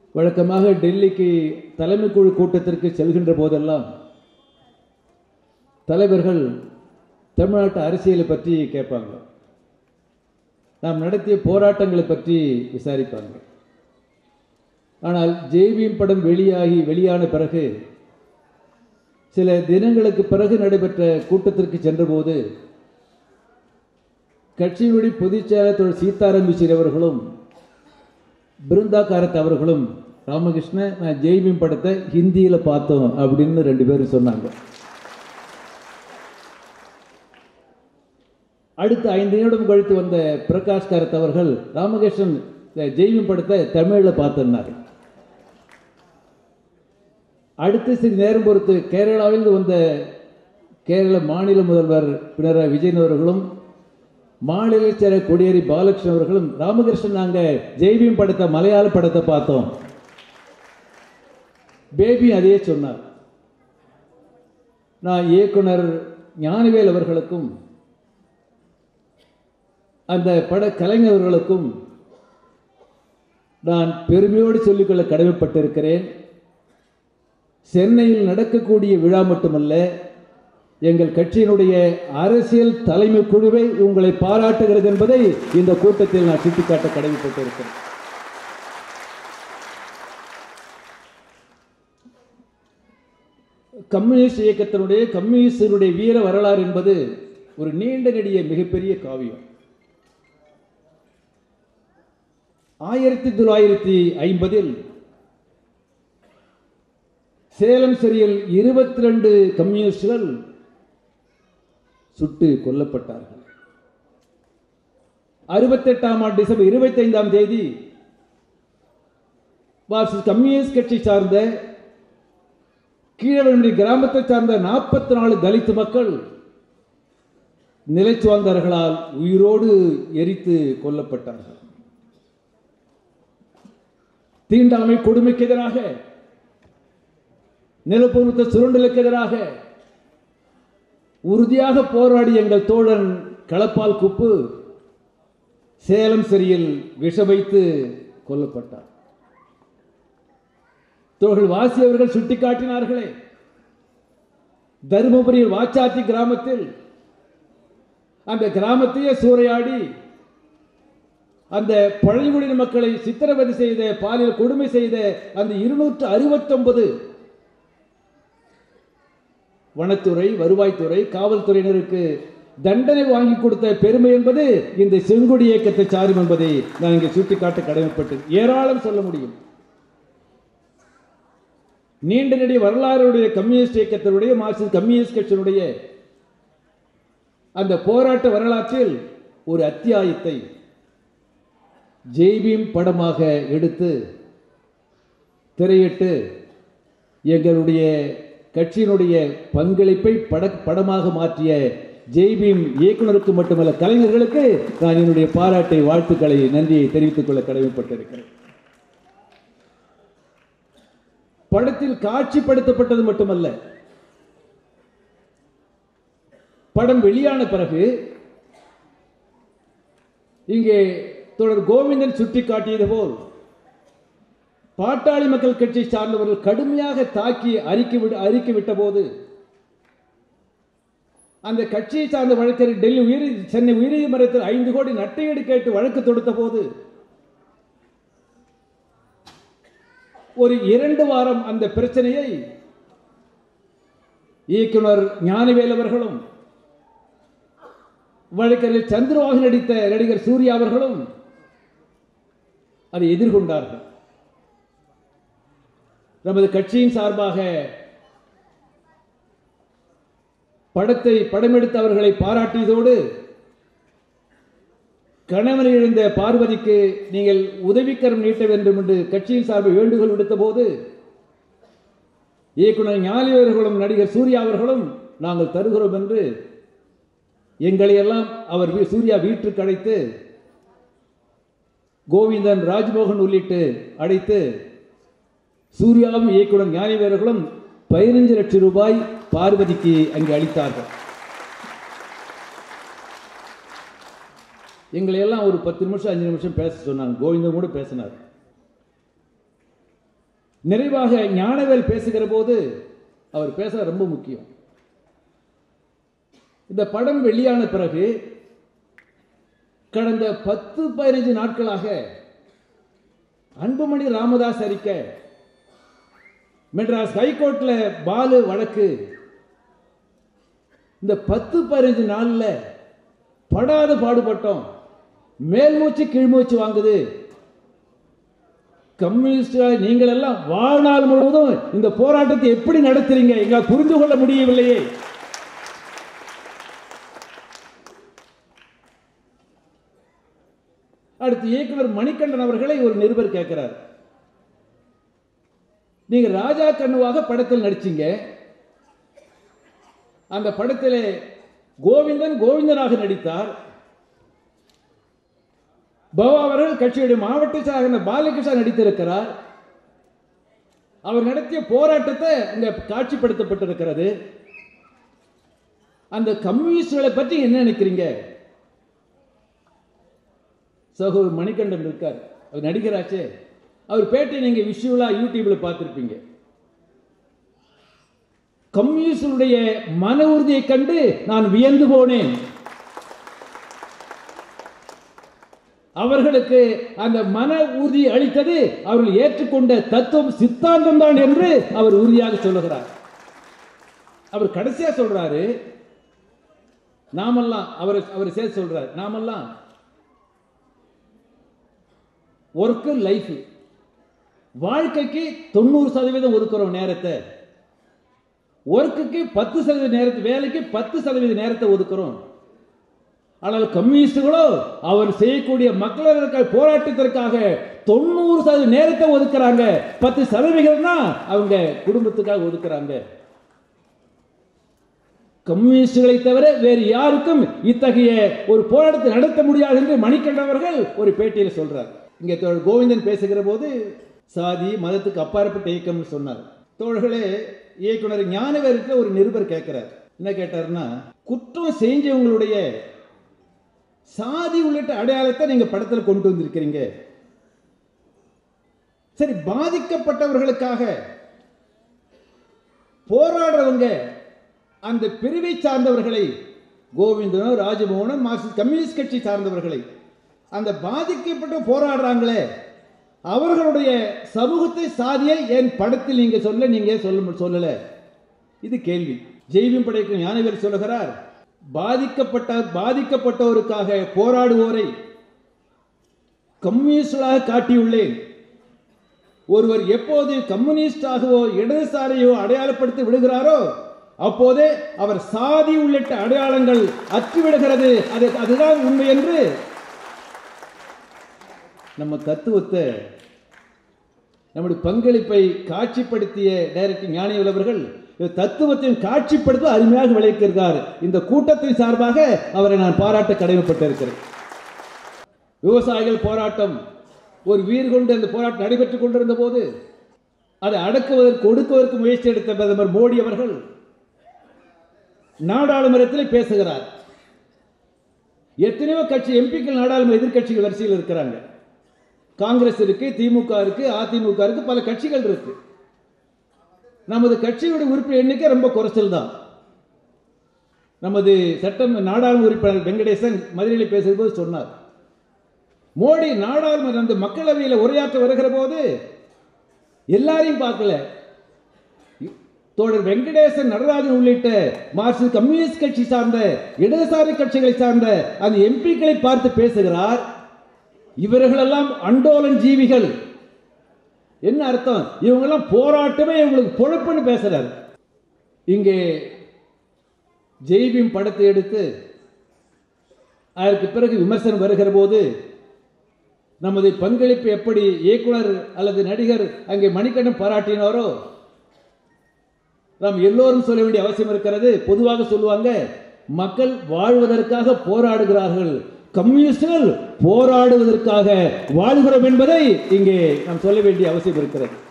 வழக்கமாக டெல்லிக்கு தலைமை குழு கூட்டத்திற்கு செல்கின்ற போதெல்லாம் தலைவர்கள் தமிழ்நாட்டு அரசியலை பற்றி கேட்பாங்க நாம் நடத்திய போராட்டங்களை பற்றி விசாரிப்பாங்க ஆனால் ஜேவிஎம் படம் வெளியாகி வெளியான பிறகு சில தினங்களுக்கு பிறகு நடைபெற்ற கூட்டத்திற்கு சென்றபோது கட்சியினுடைய பொதுச் செயலாளர் திரு சீதாராம் யெச்சூரி அவர்களும் பிருந்தா காரத் அவர்களும் ராமகிருஷ்ணன் நான் ஜெய்பீம் படத்தை ஹிந்தியில் பார்த்தோம் அப்படின்னு ரெண்டு பேரும் சொன்னாங்க அடுத்து ஐந்து நிமிடம் கழித்து வந்த பிரகாஷ் காரத் அவர்கள் ராமகிருஷ்ணன் ஜெய்பீம் படத்தை தமிழில் பார்த்தனார் அடுத்து சிறிது நேரம் பொறுத்து கேரளாவில் வந்த கேரள மாநில முதல்வர் பினராயி விஜயன் அவர்களும் மாநில செயலர் கொடியேறி பாலகிருஷ்ணன் அவர்களும் ராமகிருஷ்ணன் நாங்கள் ஜெய்பீம் படத்தை மலையாள படத்தை பார்த்தோம் பேபி அதையே சொன்னார் நான் இயக்குனர் ஞானவேல் அவர்களுக்கும் அந்த பட கலைஞர்களுக்கும் நான் பெருமையோடு சொல்லிக்கொள்ள கடமைப்பட்டிருக்கிறேன் சென்னையில் நடக்கக்கூடிய விழா மட்டுமல்ல எங்கள் கட்சியினுடைய அரசியல் தலைமை குழுவை உங்களை பாராட்டுகிறது என்பதை இந்த கூட்டத்தில் நான் சுட்டிக்காட்ட கடமைப்பட்டிருக்கிறேன் கம்யூனிஸ்ட் இயக்கத்தினுடைய கம்யூனிஸ்டருடைய வீர வரலாறு என்பது ஒரு நீண்ட நெடிய மிகப்பெரிய காவியம் ஆயிரத்தி தொள்ளாயிரத்தி ஐம்பதில் சேலம் சிறையில் இருபத்தி ரெண்டு கம்யூனிஸ்டுகள் சுட்டு கொல்லப்பட்டார்கள் அறுபத்தெட்டாம் ஆண்டு டிசம்பர் இருபத்தைந்தாம் தேதி மார்க்சிஸ்ட் கம்யூனிஸ்ட் கட்சி சார்ந்த கீழவண்டி கிராமத்தை சார்ந்த நாற்பத்தி நாலு தலித் மக்கள் நிலைச்சுவார்ந்தவர்களால் உயிரோடு எரித்து கொல்லப்பட்டார்கள் தீண்டாமை கொடுமைக்கு எதிராக நிலப்பொருத்த சுரண்டலுக்கு எதிராக உறுதியாக போராடி எங்கள் தோழன் களப்பால் குப்பு சேலம் சிறையில் விஷ வைத்து கொல்லப்பட்டார் தோழர்கள் வாசி அவர்கள் சுட்டிக்காட்டினார்களே தருமபுரியில் வாச்சாத்தி கிராமத்தில் அந்த கிராமத்தையே சூறையாடி அந்த பழங்குடியின மக்களை சித்திரவதை செய்த பாலியல் கொடுமை செய்த அந்த இருநூற்று அறுபத்தொன்பது வனத்துறை வருவாய்த்துறை காவல்துறையினருக்கு தண்டனை வாங்கி கொடுத்த பெருமை என்பது இந்த செங்கொடி இயக்கத்தை சாரும் என்பதை நான் இங்கே சுட்டிக்காட்ட கடமைப்பட்டு ஏராளம் சொல்ல முடியும் நீண்ட நெடிய வரலாறுடைய கம்யூனிஸ்ட் இயக்கத்தினுடைய மார்க்சிஸ்ட் கம்யூனிஸ்ட் கட்சியினுடைய அந்த போராட்ட வரலாற்றில் ஒரு அத்தியாயத்தை ஜெய்பீம் படமாக எடுத்து திரையிட்டு எங்களுடைய கட்சியினுடைய பங்களிப்பை பட படமாக மாற்றிய ஜெய்பீம் இயக்குனருக்கு மட்டுமல்ல கலைஞர்களுக்கு நான் என்னுடைய பாராட்டை வாழ்த்துக்களை நன்றியை தெரிவித்துக் கொள்ள கடமைப்பட்டிருக்கிறேன் படத்தில் காட்சிப்படுத்தப்பட்டது மட்டுமல்ல படம் வெளியான பிறகு இங்கே தொடர் கோவிந்தன் சுட்டி காட்டியது போல் பாட்டாளி மக்கள் கட்சி சார்ந்தவர்கள் கடுமையாக தாக்கி அறிக்கை விட அறிக்கை விட்ட போது அந்த கட்சியை சார்ந்த வழக்கறிஞர் டெல்லி உயர் சென்னை உயர்நீதிமன்றத்தில் ஐந்து கோடி நட்டையீடு கேட்டு வழக்கு தொடுத்த போது ஒரு இரண்டு வாரம் அந்த பிரச்சனையை இயக்குனர் ஞானவேல் அவர்களும் வழக்கறிஞர் சந்திரவாக நடித்த நடிகர் சூர்யா அவர்களும் அதை எதிர்கொண்டார்கள் நமது கட்சியின் சார்பாக படத்தை படமெடுத்த அவர்களை பாராட்டியதோடு கணவனை இழந்த பார்வதிக்கு நீங்கள் உதவிக்கரம் நீட்ட வேண்டும் என்று கட்சியின் சார்பில் வேண்டுகோள் விடுத்த போது இயக்குனர் ஞானி அவர்களும் நடிகர் சூர்யா அவர்களும் நாங்கள் தருகிறோம் என்று எங்களை எல்லாம் அவர் வீ- சூர்யா வீட்டுக்கு அழைத்து கோவிந்தன் ராஜ்மோகன் உள்ளிட்டு அழைத்து சூர்யாவும் இயக்குனர் ஞானிவேர்களும் பதினைஞ்சு லட்சம் ரூபாய் பார்வதிக்கு அங்கே அளித்தார்கள் எங்களை எல்லாம் ஒரு பத்து நிமிஷம் அஞ்சு நிமிஷம் பேச சொன்னாங்க கோவிந்தன் கூட பேசினார் நிறைவாக ஞானவேல் பேசுகிற போது அவர் பேச ரொம்ப முக்கியம் இந்த படம் வெளியான பிறகு கடந்த பத்து பதினைஞ்சு நாட்களாக அன்புமணி ராமதாஸ் அறிக்கை மெட்ராஸ் ஹைகோர்ட்ல பாலு வழக்கு இந்த பத்து பதினஞ்சு நாள்ல படாத பாடுபட்டோம் மேல்மூச்சு கீழ்மூச்சு வாங்குது கம்யூனிஸ்டுகளை நீங்கள் எல்லாம் வாழ்நாள் முழுவதும் இந்த போராட்டத்தை எப்படி நடத்துறீங்க எங்களால் புரிந்து கொள்ள முடியவில்லையே அடுத்து இயக்குனர் மணிகண்டன் அவர்களை ஒரு நிருபர் கேட்கிறார் நீங்க ராஜா கண்ணுவாக படத்தில் நடிச்சீங்க அந்த படத்திலே கோவிந்தன் கோவிந்தனாக நடித்தார் பவா அவர்கள் கட்சியுடைய மாவட்ட செயலாளர் பாலகிருஷ்ணன் நடித்திருக்கிறார் அவர் நடத்திய போராட்டத்தை இங்க காட்சிப்படுத்தப்பட்டிருக்கிறது அந்த கம்யூனிஸ்டுகளை பற்றி என்ன நினைக்கிறீங்க சகோதரர் மணிகண்டன் இருக்கார் அவர் நடிகராச்சே அவர் பேட்டி நீங்க விஷுவலா யூடியூப்ல பார்த்திருப்பீங்க கம்யூனிஸ்டுடைய மன உறுதியை கண்டு நான் வியந்து போனேன் அவர்களுக்கு அந்த மன உறுதி அளித்தது அவர்கள் ஏற்றுக்கொண்ட தத்துவம் சித்தாந்தம் தான் என்று அவர் உறுதியாக சொல்லுகிறார் அவர் கடைசியா சொல்றாரு நாமெல்லாம் அவர் அவர் சேர்த்து சொல்றார் நாமெல்லாம் ஒர்க்கு லைஃப் வாழ்க்கைக்கு தொண்ணூறு சதவீதம் ஒதுக்குறோம் நேரத்தை ஒர்க்குக்கு பத்து சதவீத நேரத்தை வேலைக்கு பத்து சதவீத நேரத்தை ஒதுக்குறோம் ஆனால் கம்யூனிஸ்டுகளோ அவர் செய்யக்கூடிய மக்களுக்காக போராட்டத்திற்காக தொண்ணூறு சதவீத நேரத்தை ஒதுக்குறாங்க பத்து சதவீதம் தான் அவங்க குடும்பத்துக்காக ஒதுக்குறாங்க கம்யூனிஸ்டுகளை தவிர வேறு யாருக்கும் இத்தகைய ஒரு போராட்டத்தை நடத்த முடியாது என்று மணிகண்டன் அவர்கள் ஒரு பேட்டியில் சொல்றார் இங்கே தோழர் கோவிந்தன் பேசுகிற போது சாதி மதத்துக்கு அப்பாற்பட்ட இயக்கம்னு சொன்னார் தோழர்களே இயக்குனர் ஞானவேருக்கு ஒரு நிருபர் கேட்கிறார் என்ன கேட்டார்னா குற்றம் செஞ்சவங்களுடைய சாதி உள்ளிட்ட அடையாளத்தை நீங்க படத்தில் கொண்டு வந்திருக்கிறீங்க சரி பாதிக்கப்பட்டவர்களுக்காக போராடுறவங்க அந்த பிரிவை சார்ந்தவர்களை கோவிந்தனோ ராஜமோகனோ மார்க்சிஸ்ட் கம்யூனிஸ்ட் கட்சி சார்ந்தவர்களை அந்த பாதிக்கப்பட்டு போராடுறாங்களே அவர்களுடைய சமூகத்தை சாதியை என் படத்தில் நீங்க சொல்ல நீங்க சொல்ல சொல்லல இது கேள்வி ஜெய்வியம் படைக்கும் ஞானவேல் சொல்லுகிறார் பாதிக்கப்பட்ட பாதிக்கப்பட்டோருக்காக போராடுவோரை கம்யூனிஸ்டாக காட்டியுள்ளேன் ஒருவர் எப்போது கம்யூனிஸ்டாகவோ இடதுசாரியோ அடையாளப்படுத்தி விடுகிறாரோ அப்போதே அவர் சாதி உள்ளிட்ட அடையாளங்கள் அற்றுவிடுகிறது அது அதுதான் உண்மை என்று நம்ம தத்துவத்தை நம்முடைய பங்களிப்பை காட்சிப்படுத்திய டைரக்டர் ஞானிகள் அவர்கள் தத்துவத்தையும் காட்சிப்படுத்த அருமையாக விளைவிக்கிறார் இந்த கூட்டத்தின் சார்பாக அவரை நான் பாராட்ட கடமைப்பட்டிருக்கிறேன் விவசாயிகள் போராட்டம் ஒரு வீர் கொண்டு அந்த போராட்டம் நடைபெற்றுக் கொண்டிருந்த போது அதை அடக்குவதற்கு ஒடுக்குவதற்கு முயற்சி எடுத்த பிரதமர் மோடி அவர்கள் நாடாளுமன்றத்தில் பேசுகிறார் எத்தனையோ கட்சி எம்பிக்கள் நாடாளுமன்ற எதிர்க்கட்சிகள் வரிசையில் இருக்கிறாங்க காங்கிரஸ் இருக்கு திமுக இருக்கு அதிமுக இருக்கு பல கட்சிகள் இருக்கு நமது கட்சியோட உறுப்பினர் எண்ணிக்கை ரொம்ப குறைச்சல் தான் நமது சட்டம் நாடாளுமன்ற உறுப்பினர் வெங்கடேசன் மதுரையில் பேசும்போது சொன்னார் மோடி நாடாளுமன்ற அந்த மக்களவையில் உரையாற்ற வருகிற போது எல்லாரையும் பார்க்கல தோழர் வெங்கடேசன் நடராஜன் உள்ளிட்ட மார்க்சிஸ்ட் கம்யூனிஸ்ட் கட்சி சார்ந்த இடதுசாரி கட்சிகளை சார்ந்த அந்த எம்பிக்களை பார்த்து பேசுகிறார் இவர்களெல்லாம் அண்டோலன் ஜீவிகள் என்ன அர்த்தம் இவங்கெல்லாம் போராட்டமே இவங்களுக்கு பொழப்புன்னு பேசுறார் இங்கே ஜெய்பீம் படத்தை எடுத்து அதற்கு பிறகு விமர்சனம் வருகிற போது நமது பங்களிப்பு எப்படி இயக்குனர் அல்லது நடிகர் அங்கே மணிக்கண்டம் பாராட்டினாரோ நாம் எல்லோரும் சொல்ல வேண்டிய அவசியம் இருக்கிறது பொதுவாக சொல்லுவாங்க மக்கள் வாழ்வதற்காக போராடுகிறார்கள் கம்யூனிஸ்டுகள் போராடுவதற்காக வாழ்கிறோம் என்பதை இங்கே நாம் சொல்ல வேண்டிய அவசியம் இருக்கிறது